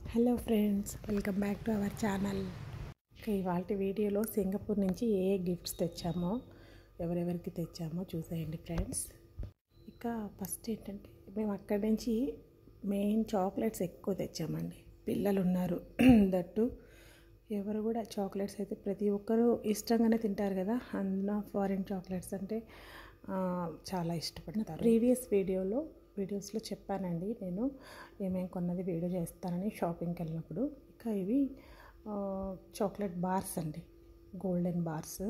Hello friends welcome back to our channel ఇవాళ వీడియోలో Singapore నుంచి ఏ ఏ గిఫ్ట్స్ తెచ్చామో ఎవరెవరికి తెచ్చామో చూసేయండి ఫ్రెండ్స్ ఇక ఫస్ట్ ఏంటంటే మేము అక్కడి నుంచి మెయిన్ చాక్లెట్స్ ఎక్కువ తెచ్చామండి పిల్లలు ఉన్నారు దట్టు ఎవరు కూడా చాక్లెట్స్ అయితే ప్రతి ఒక్కరూ ఇష్టంగానే తింటారు కదా అందున ఫారిన్ చాక్లెట్స్ అంటే ఆ, చాలా ఇష్టపడతారు ప్రీవియస్ వీడియోలో వీడియోస్లో చెప్పానండి నేను ఏమేం కొన్నది వీడియో చేస్తానని షాపింగ్కి వెళ్ళినప్పుడు ఇక ఇవి ఆ, చాక్లెట్ బార్స్ అండి గోల్డెన్ బార్స్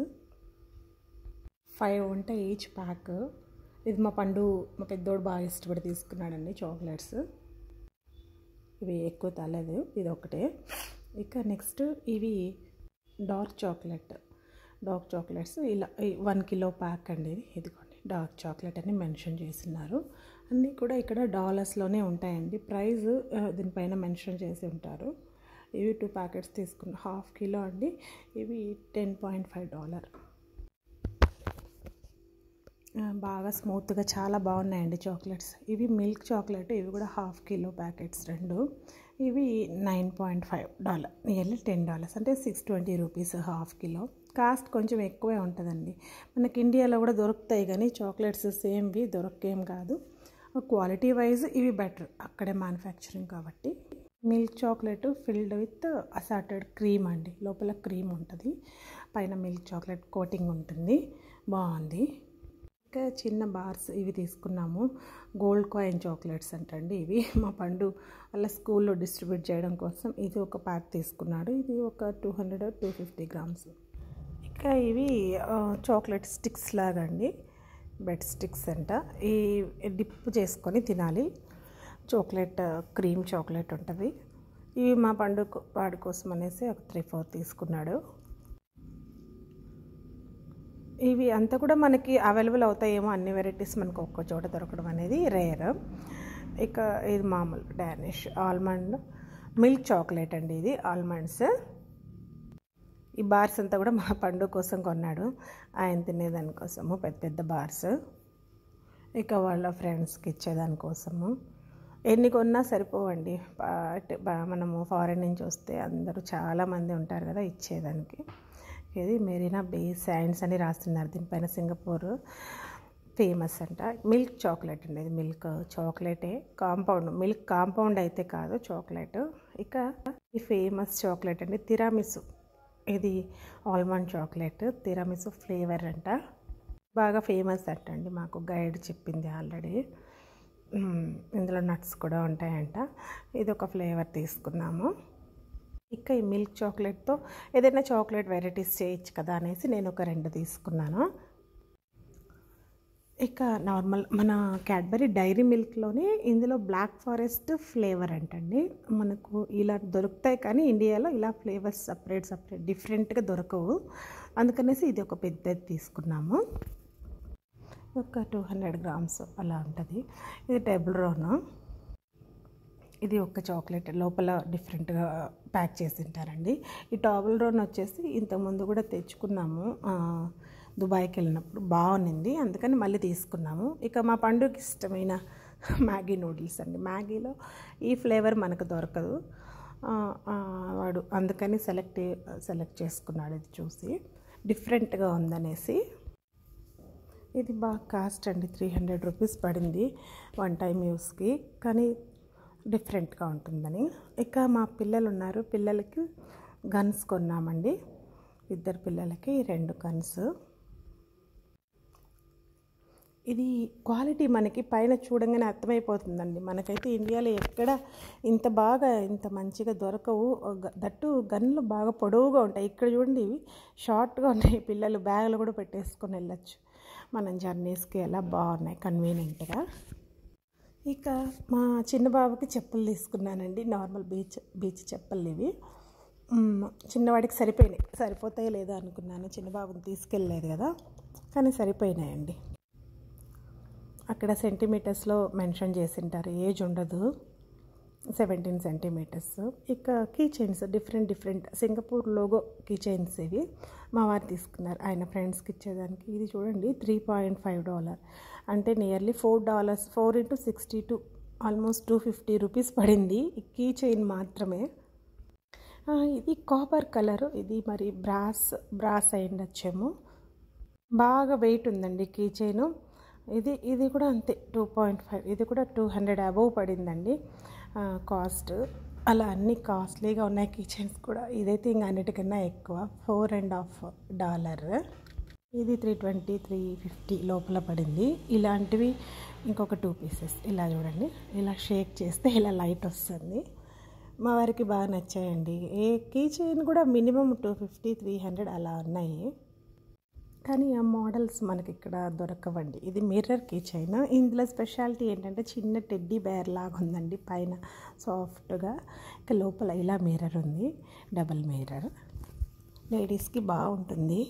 ఫైవ్ ఉంటాయి ఈచ్ ప్యాక్ ఇది మా పండు మా పెద్దోడు బాగా ఇష్టపడి తీసుకున్నాడండి చాక్లెట్స్ ఇవి ఎక్కువ తలేదు ఇది ఒకటే ఇక నెక్స్ట్ ఇవి డార్క్ చాక్లెట్ డార్క్ చాక్లెట్స్ ఇలా వన్ కిలో ప్యాక్ అండి ఇది ఇదిగోండి డార్క్ చాక్లెట్ అని మెన్షన్ చేస్తున్నారు అన్నీ కూడా ఇక్కడ డాలర్స్లోనే ఉంటాయండి ప్రైస్ దీనిపైన మెన్షన్ చేసి ఉంటారు ఇవి టూ ప్యాకెట్స్ తీసుకున్న హాఫ్ కిలో అండి ఇవి టెన్ పాయింట్ ఫైవ్ డాలర్ ఆ, బాగా స్మూత్గా చాలా బాగున్నాయండి చాక్లెట్స్ ఇవి మిల్క్ చాక్లెట్ ఇవి కూడా హాఫ్ కిలో ప్యాకెట్స్ రెండు ఇవి nine point five dollar nearly ten dollars అంటే six twenty rupees half kilo cost కొంచెం ఎక్కువే ఉంటుందండి మనకి ఇండియాలో కూడా దొరుకుతాయి కానీ చాక్లెట్స్ సేమ్వి దొరకేం కాదు క్వాలిటీ వైజ్ ఇవి బెటర్ అక్కడే మ్యానుఫ్యాక్చరింగ్ కాబట్టి milk chocolate filled with assorted cream అండి లోపల క్రీమ్ ఉంటుంది పైన మిల్క్ చాక్లెట్ కోటింగ్ ఉంటుంది బాగుంది ఇంకా చిన్న బార్స్ ఇవి తీసుకున్నాము గోల్డ్ కాయిన్ చాక్లెట్స్ అంటండి ఇవి మా పండు వాళ్ళ స్కూల్లో డిస్ట్రిబ్యూట్ చేయడం కోసం ఇది ఒక ప్యాక్ తీసుకున్నాడు ఇది ఒక two hundred two fifty grams ఇంకా ఇవి ఆ, చాక్లెట్ స్టిక్స్ లాగా అండి బెడ్ స్టిక్స్ అంట ఈ డిప్ చేసుకొని తినాలి చాక్లెట్ క్రీమ్ చాక్లెట్ ఉంటుంది ఇవి మా పండు వాడి కోసం అనేసి ఒక త్రీ ఫోర్ తీసుకున్నాడు ఇవి అంతా కూడా మనకి అవైలబుల్ అవుతాయేమో అన్ని వెరైటీస్ మనకు ఒక్క చోట దొరకడం అనేది రేర్ ఇక ఇది మామూలు డానిష్ ఆల్మండ్ మిల్క్ చాక్లెట్ అండి ఇది ఆల్మండ్స్ ఈ బార్స్ అంతా కూడా మా పండు కోసం కొన్నాడు ఆయన తినేదానికోసము పెద్ద పెద్ద బార్స్ ఇక వాళ్ళ ఫ్రెండ్స్కి ఇచ్చేదానికోసము ఎన్ని కొన్నా సరిపోవండి బా- బా- మనము ఫారెన్ నుంచి వస్తే అందరూ చాలామంది ఉంటారు కదా ఇచ్చేదానికి ఇది మెరీనా బే శాండ్స్ అని రాస్తున్నారు దీనిపైన సింగపూర్ ఫేమస్ అంట మిల్క్ చాక్లెట్ అండి ఇది మిల్క్ చాక్లెటే కాంపౌండ్ మిల్క్ కాంపౌండ్ అయితే కాదు చాక్లెట్ ఇక ఈ ఫేమస్ చాక్లెట్ అండి తిరామిసు ఇది ఆల్మండ్ చాక్లెట్ తిరామిసు ఫ్లేవర్ అంట బాగా ఫేమస్ అంటండి మాకు గైడ్ చెప్పింది ఆల్రెడీ మ్మ్. ఇందులో నట్స్ కూడా ఉంటాయంట ఇది ఒక ఫ్లేవర్ తీసుకున్నాము ఇక ఈ మిల్క్ చాక్లెట్తో ఏదైనా చాక్లెట్ వెరైటీస్ చేయొచ్చు కదా అనేసి నేను ఒక రెండు తీసుకున్నాను ఇక నార్మల్ మన క్యాడ్బరీ డైరీ మిల్క్లోనే ఇందులో బ్లాక్ ఫారెస్ట్ ఫ్లేవర్ అంటండి మనకు ఇలా దొరుకుతాయి కానీ ఇండియాలో ఇలా ఫ్లేవర్స్ సపరేట్ సపరేట్ డిఫరెంట్గా దొరకవు అందుకనేసి ఇది ఒక పెద్దది తీసుకున్నాము ఒక టూ హండ్రెడ్ గ్రామ్స్ అలా ఉంటుంది ఇది టేబుల్ రోను ఇది ఒక చాక్లెట్ లోపల డిఫరెంట్గా ప్యాక్ చేసి ఉంటారండి ఈ టాబుల్ రోన్ వచ్చేసి ఇంతకుముందు కూడా తెచ్చుకున్నాము ఆ, దుబాయ్కి వెళ్ళినప్పుడు బాగుంది అందుకని మళ్ళీ తీసుకున్నాము ఇక మా పండుగకి ఇష్టమైన మ్యాగీ నూడిల్స్ అండి మ్యాగీలో ఈ ఫ్లేవర్ మనకు దొరకదు ఆ, ఆ, వాడు అందుకని సెలెక్ట్ సెలెక్ట్ చేసుకున్నాడు ఇది చూసి డిఫరెంట్గా ఉందనేసి ఇది బాగా కాస్ట్ అండి త్రీ హండ్రెడ్ రూపీస్ పడింది వన్ టైం యూస్కి కానీ డిఫరెంట్గా ఉంటుందని ఇక మా పిల్లలు ఉన్నారు పిల్లలకి గన్స్ కొన్నామండి ఇద్దరు పిల్లలకి రెండు గన్స్ ఇది క్వాలిటీ మనకి పైన చూడంగానే అర్థమైపోతుందండి మనకైతే ఇండియాలో ఎక్కడ ఇంత బాగా ఇంత మంచిగా దొరకవు గ- దట్టు గన్లు బాగా పొడవుగా ఉంటాయి ఇక్కడ చూడండి ఇవి షార్ట్గా ఉన్నాయి పిల్లలు బ్యాగులు కూడా పెట్టేసుకొని వెళ్ళచ్చు మనం జర్నీస్కి ఎలా బాగున్నాయి కన్వీనియంట్గా ఇక మా చిన్న బాబుకి చెప్పులు తీసుకున్నానండి నార్మల్ బీచ్ బీచ్ చెప్పులు ఇవి మ్, చిన్నవాడికి సరిపోయినాయి సరిపోతాయి లేదా అనుకున్నాను చిన్న బాబుని తీసుకెళ్ళలేదు కదా కానీ సరిపోయినాయండి అక్కడ సెంటీమీటర్స్లో మెన్షన్ చేసింటారు ఏజ్ ఉండదు సెవెంటీన్ సెంటీమీటర్స్ ఇక key chains different different Singapore logo key chains ఇవి మా వారు తీసుకున్నారు ఆయన ఫ్రెండ్స్కి ఇచ్చేదానికి ఇది చూడండి త్రీ పాయింట్ ఫైవ్ డాలర్ అంటే nearly four dollars four into sixty two almost two fifty rupees పడింది ఈ కీ చైన్ మాత్రమే ఆ, ఇది కాపర్ కలర్ ఇది మరి బ్రాస్ బ్రాస్ అయి ఉండొచ్చేమో బాగా వెయిట్ ఉందండి కీ చైన్ ఇది ఇది కూడా అంతే టూ పాయింట్ ఫైవ్ ఇది కూడా టూ హండ్రెడ్ అబోవ్ పడిందండి ఆ, కాస్ట్ అలా అన్ని కాస్ట్లీగా ఉన్నాయి కీ చైన్స్ కూడా ఇదైతే ఇంకా అన్నిటికన్నా ఎక్కువ ఫోర్ అండ్ హాఫ్ డాలర్ ఇది త్రీ ట్వంటీ త్రీ ఫిఫ్టీ లోపల పడింది ఇలాంటివి ఇంకొక టూ పీసెస్ ఇలా చూడండి ఇలా షేక్ చేస్తే ఇలా లైట్ వస్తుంది మా వారికి బాగా నచ్చాయండి ఏ కీ చైన్ కూడా minimum two fifty three hundred అలా ఉన్నాయి కానీ ఆ మోడల్స్ మనకి ఇక్కడ దొరకవండి ఇది మిర్రర్ కీ చైన్ ఇందులో స్పెషాలిటీ ఏంటంటే చిన్న టెడ్డీ బేర్ లాగా ఉందండి పైన సాఫ్ట్గా ఇక లోపల ఇలా మిర్రర్ ఉంది డబల్ మిర్రర్ లేడీస్కి బాగుంటుంది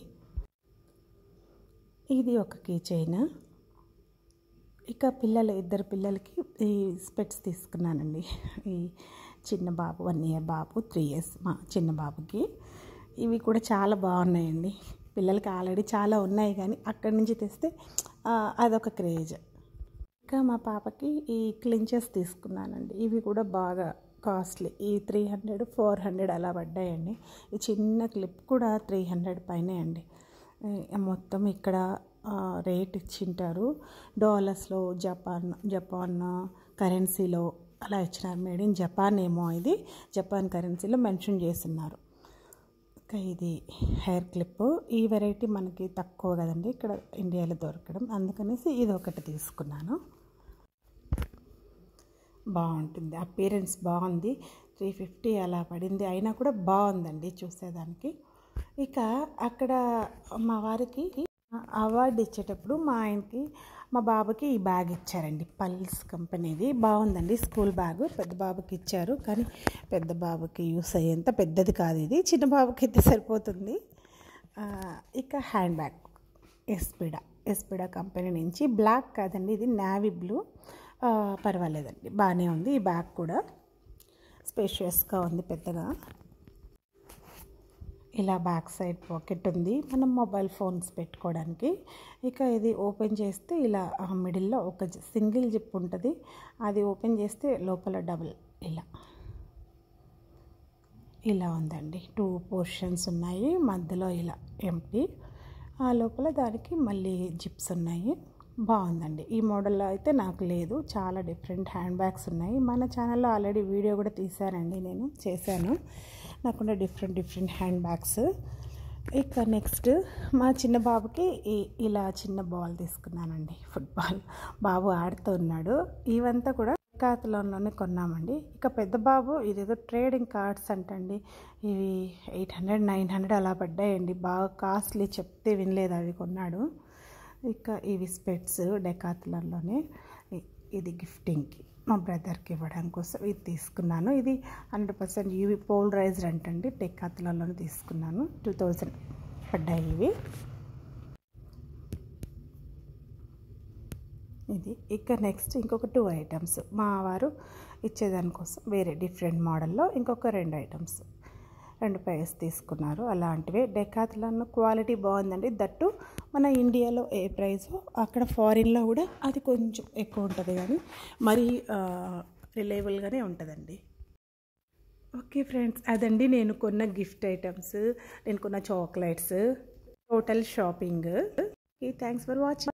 ఇది ఒక కీ చైన్ ఇక పిల్లలు ఇద్దరు పిల్లలకి ఈ స్పెట్స్ తీసుకున్నానండి ఈ చిన్న బాబు వన్ ఇయర్ బాబు త్రీ ఇయర్స్ మా చిన్న బాబుకి ఇవి కూడా చాలా బాగున్నాయండి పిల్లలకి ఆల్రెడీ చాలా ఉన్నాయి కానీ అక్కడి నుంచి తెస్తే ఆ, అదొక క్రేజ్ ఇంకా మా పాపకి ఈ క్లించెస్ తీసుకున్నానండి ఇవి కూడా బాగా కాస్ట్లీ ఈ త్రీ హండ్రెడ్ ఫోర్ హండ్రెడ్ అలా పడ్డాయండి ఈ చిన్న క్లిప్ కూడా త్రీ హండ్రెడ్ పైనే అండి ఈ మొత్తం ఇక్కడ ఆ, రేట్ ఇచ్చింటారు డాలర్స్లో జపాన్ జపాన్ కరెన్సీలో అలా ఇచ్చినారు మేడ్ ఇన్ జపాన్ ఏమో ఇది జపాన్ కరెన్సీలో మెన్షన్ చేస్తున్నారు ఇంకా ఇది హెయిర్ క్లిప్ ఈ వెరైటీ మనకి తక్కువ కదండి ఇక్కడ ఇండియాలో దొరకడం అందుకనేసి ఇది ఒకటి తీసుకున్నాను బాగుంటుంది అపీరెన్స్ బాగుంది త్రీ ఫిఫ్టీ అలా పడింది అయినా కూడా బాగుందండి చూసేదానికి ఇక అక్కడ మా వారికి అవార్డు ఇచ్చేటప్పుడు మా ఆయనకి మా బాబుకి ఈ బ్యాగ్ ఇచ్చారండి పల్స్ కంపెనీది బాగుందండి స్కూల్ బ్యాగ్ పెద్ద బాబుకి ఇచ్చారు కానీ పెద్ద బాబుకి యూస్ అయ్యేంత పెద్దది కాదు ఇది చిన్న బాబుకి అయితే సరిపోతుంది ఆ, ఇక హ్యాండ్ బ్యాగ్ ఎస్పిడా ఎస్పిడా కంపెనీ నుంచి బ్లాక్ కాదండి ఇది నావీ బ్లూ ఆ, పర్వాలేదండి బాగానే ఉంది ఈ బ్యాగ్ కూడా స్పేషియస్గా ఉంది పెద్దగా ఇలా బ్యాక్ సైడ్ పాకెట్ ఉంది మనం మొబైల్ ఫోన్స్ పెట్టుకోవడానికి ఇక ఇది ఓపెన్ చేస్తే ఇలా ఆ మిడిల్లో ఒక జి- సింగిల్ జిప్ ఉంటుంది అది ఓపెన్ చేస్తే లోపల డబుల్ ఇలా ఇలా ఉందండి టూ పోర్షన్స్ ఉన్నాయి మధ్యలో ఇలా ఎంటీ ఆ లోపల దానికి మళ్ళీ జిప్స్ ఉన్నాయి బాగుందండి ఈ మోడల్లో అయితే నాకు లేదు చాలా డిఫరెంట్ హ్యాండ్ బ్యాగ్స్ ఉన్నాయి మన ఛానల్లో ఆల్రెడీ వీడియో కూడా తీశానండి నేను చేశాను నాకున్న డిఫరెంట్ డిఫరెంట్ హ్యాండ్ బ్యాగ్స్ ఇక నెక్స్ట్ మా చిన్న బాబుకి ఈ- ఇలా చిన్న బాల్ తీసుకున్నానండి ఫుట్బాల్ బాబు ఆడుతూ ఉన్నాడు ఇవంతా కూడా కాతలోనే కొన్నామండి ఇక పెద్ద బాబు ఇదేదో ట్రేడింగ్ కార్డ్స్ అంటండి ఇవి ఎయిట్ హండ్రెడ్ నైన్ హండ్రెడ్ అలా పడ్డాయండి బాగా కాస్ట్లీ చెప్తే వినలేదు అవి కొన్నాడు ఇక ఇవి స్పెట్స్ డెకాత్లర్లోనే ఇది గిఫ్టింగ్కి మా బ్రదర్కి ఇవ్వడం కోసం ఇది తీసుకున్నాను ఇది హండ్రెడ్ పర్సెంట్ యూవి పోలరైజ్డ్ అంటండి డెకాత్లర్లోనే తీసుకున్నాను టూ థౌజండ్ పడ్డాయి ఇవి ఇది ఇక నెక్స్ట్ ఇంకొక టూ ఐటమ్స్ మా వారు ఇచ్చేదానికోసం వేరే డిఫరెంట్ మోడల్లో ఇంకొక రెండు ఐటమ్స్ రెండు పైస్ తీసుకున్నారు అలాంటివే డెకాత్లాన్ క్వాలిటీ బాగుందండి దట్టు మన ఇండియాలో ఏ ప్రైస్ అక్కడ ఫారిన్లో కూడా అది కొంచెం ఎక్కువ ఉంటుంది కానీ మరీ రిలయబుల్గానే ఉంటుందండి ఓకే ఫ్రెండ్స్ అదండి నేను కొన్న గిఫ్ట్ ఐటమ్స్ నేను కొన్న chocolates total shopping thanks for watching